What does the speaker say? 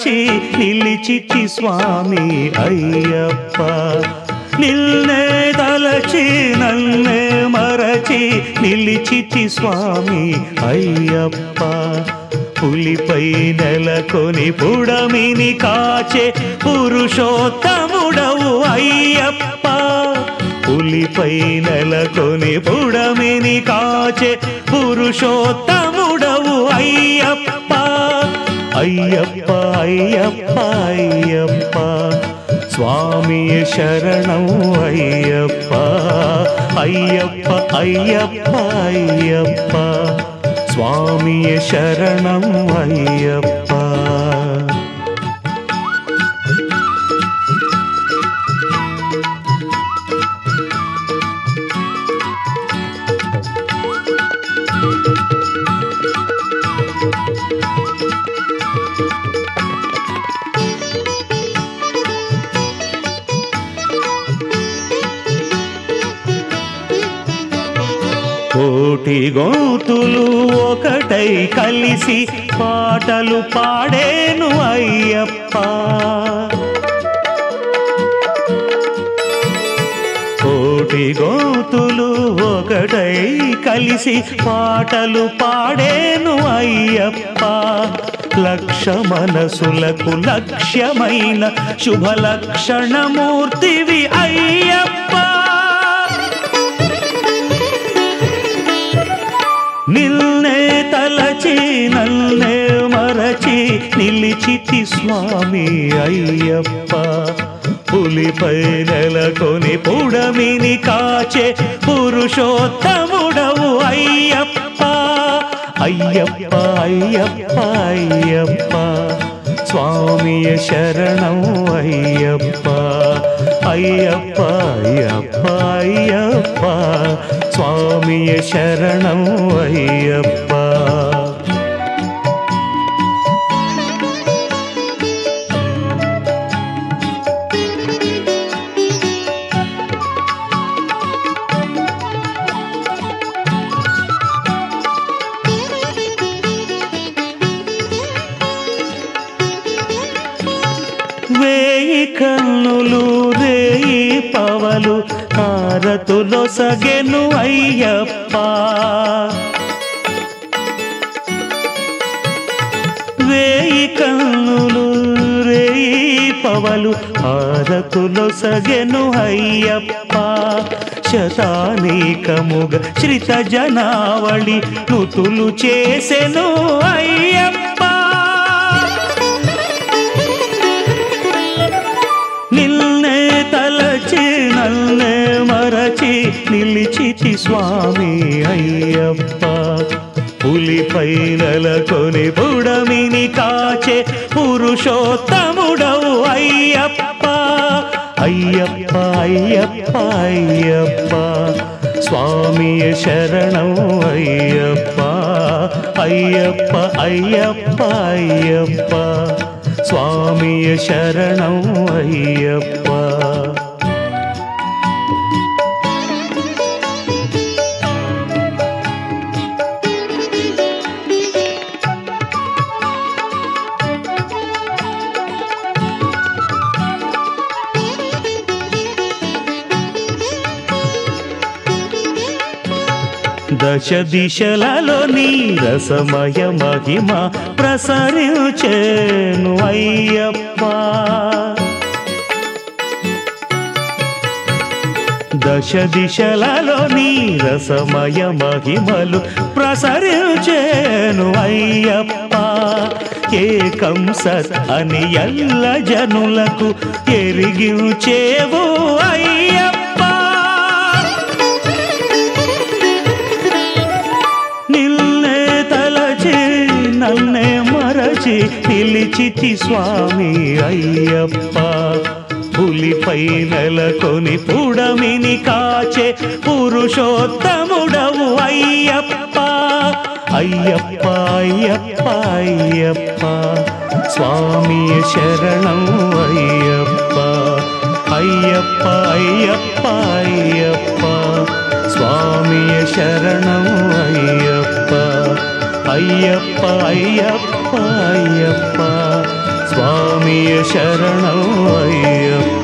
మరచి నిలిచితి స్వామి అయ్యప్ప నిన్నే తలచి నన్నే మరచి నిలిచితి స్వామి అయ్యప్ప పులిపై నెలకొని పుడమిని కాచే పురుషోత్తముడవు అయ్యప్ప పులిపై నెలకొని పుడమిని కాచే పురుషోత్తముడవు అయ్యప్ప అయ్యప్ప అయ్యప్ప అయ్యప్ప స్వామి శరణం అయ్యప్ప అయ్యప్ప అయ్యప్ప అయ్యప్ప స్వామి శరణం అయ్యప్ప కోటి గోతులు ఒకటై కలిసి పాటలు పాడేను అయ్యప్ప కోటి గోతులు ఒకటై కలిసి పాటలు పాడేను అయ్యప్ప లక్ష మనసులకు లక్ష్యమైన శుభ లక్షణమూర్తివి అయ్యప్ప నిన్నే తలచి నన్నే మరచి నిలిచితి స్వామి అయ్యప్ప పులిపై నెలకొని పుడమిని కాచే పురుషోత్తముడవు అయ్యప్ప అయ్యప్ప అయ్యప్ప అయ్యప్ప స్వామి శరణం అయ్యప్ప అయ్యప్ప అయ్యప్ప అయ్యప్ప స్వామి శరణం అయ్యప్ప వేయి కన్నులు రేయి పవలు హారతులో సగెను అయ్యప్ప వేయి కన్నులు రేయి పవలు హారతులో సగెను అయ్యప్ప శతానీకముగ శ్రిత జనావళి నుతులు చేసెను అయ్యప్ప నిన్నే తలచి నన్నే మరచి నిలిచితి స్వామి అయ్యప్ప పులిపై నెలకొని పుడమిని కాచే పురుషోత్తముడవు అయ్యప్ప అయ్యప్ప అయ్యప్ప అయ్యప్ప స్వామి శరణం అయ్యప్ప అయ్యప్ప అయ్యప్ప అయ్యప్ప స్వామి శరణం అయ్యప్ప దశ దిశలలో నీ రసమయ మహిమ ప్రసరించేను అయ్యప్ప దశ దిశలలో నీ రసమయ మహిమలు ప్రసరించేను అయ్యప్ప ఏకం సత్ అని ఎల్ల జనులకు ఎరిగించేవు అయ్యప్ప నిన్నే తలచి నన్నే మరచి నిలిచితి స్వామి అయ్యప్ప పులిపై నెలకొని పుడమిని కాచే పురుషోత్తముడవు అయ్యప్ప అయ్యప్ప అయ్యప్ప అయ్యప్ప స్వామి శరణం అయ్యప్ప అయ్యప్ప అయ్యప్ప అయ్యప్ప స్వామి శరణం అయ్యప్ప అయ్యప్ప అయ్యప్ప అయ్యప్ప స్వామియ శరణం అయ్యప్ప